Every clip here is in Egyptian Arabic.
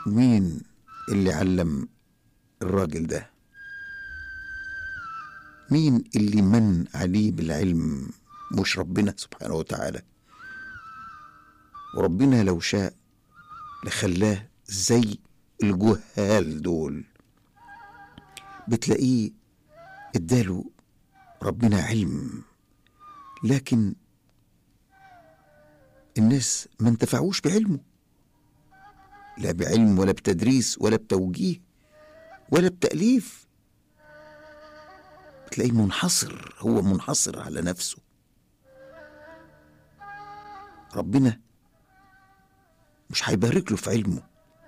مين اللي علم الراجل ده مين اللي من عليه بالعلم مش ربنا سبحانه وتعالى وربنا لو شاء لخلاه زي الجهال دول بتلاقيه اداله ربنا علم لكن الناس ما انتفعوش بعلمه لا بعلم ولا بتدريس ولا بتوجيه ولا بتأليف بتلاقيه منحصر هو منحصر على نفسه ربنا مش هيبارك له في علمه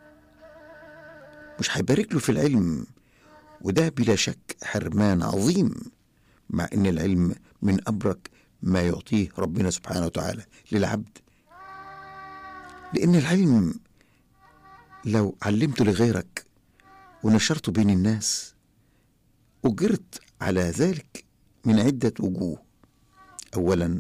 مش هيبارك له في العلم وده بلا شك حرمان عظيم مع ان العلم من ابرك ما يعطيه ربنا سبحانه وتعالى للعبد لان العلم لو علمته لغيرك ونشرته بين الناس اجرت على ذلك من عده وجوه اولا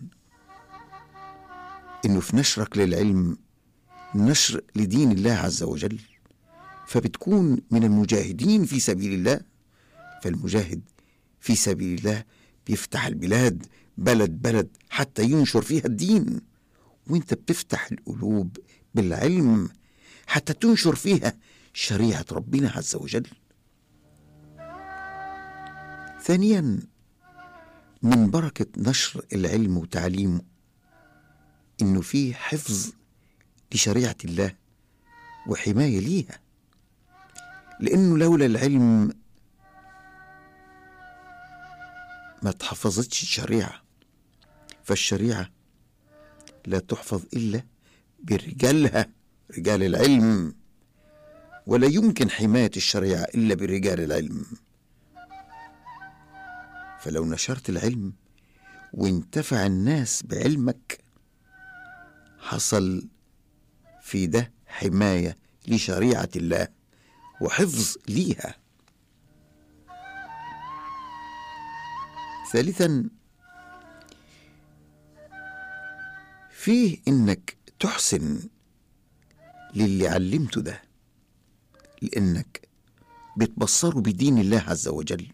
انه في نشرك للعلم نشر لدين الله عز وجل فبتكون من المجاهدين في سبيل الله فالمجاهد في سبيل الله بيفتح البلاد بلد بلد حتى ينشر فيها الدين وانت بتفتح القلوب بالعلم حتى تنشر فيها شريعه ربنا عز وجل ثانيا من بركه نشر العلم وتعليمه انه فيه حفظ لشريعه الله وحمايه ليها لانه لولا العلم ما تحفظتش الشريعه فالشريعه لا تحفظ الا برجالها رجال العلم ولا يمكن حمايه الشريعه الا برجال العلم فلو نشرت العلم وانتفع الناس بعلمك حصل في ده حمايه لشريعه الله وحفظ ليها ثالثا فيه انك تحسن للي علمته ده لانك بتبصره بدين الله عز وجل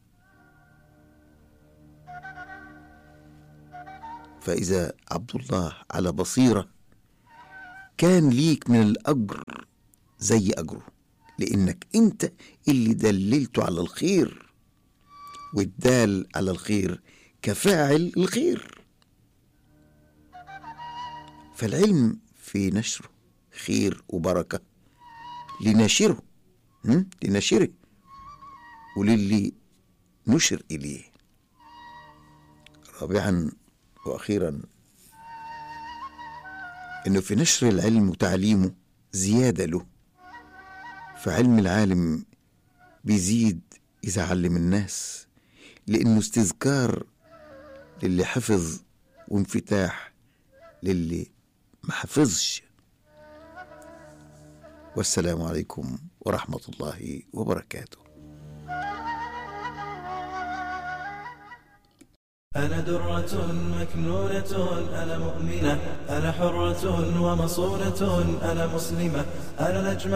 فاذا عبد الله على بصيره كان ليك من الاجر زي اجره لانك انت اللي دللته على الخير والدال على الخير كفاعل الخير فالعلم في نشره خير وبركه لناشره هم؟ لناشره وللي نشر اليه رابعا واخيرا انه في نشر العلم وتعليمه زياده له فعلم العالم بيزيد اذا علم الناس لانه استذكار للي حفظ وانفتاح للي ما حفظش والسلام عليكم ورحمه الله وبركاته أنا درة مكنونة أنا مؤمنة أنا حرة ومصونة أنا مسلمة أنا نجمة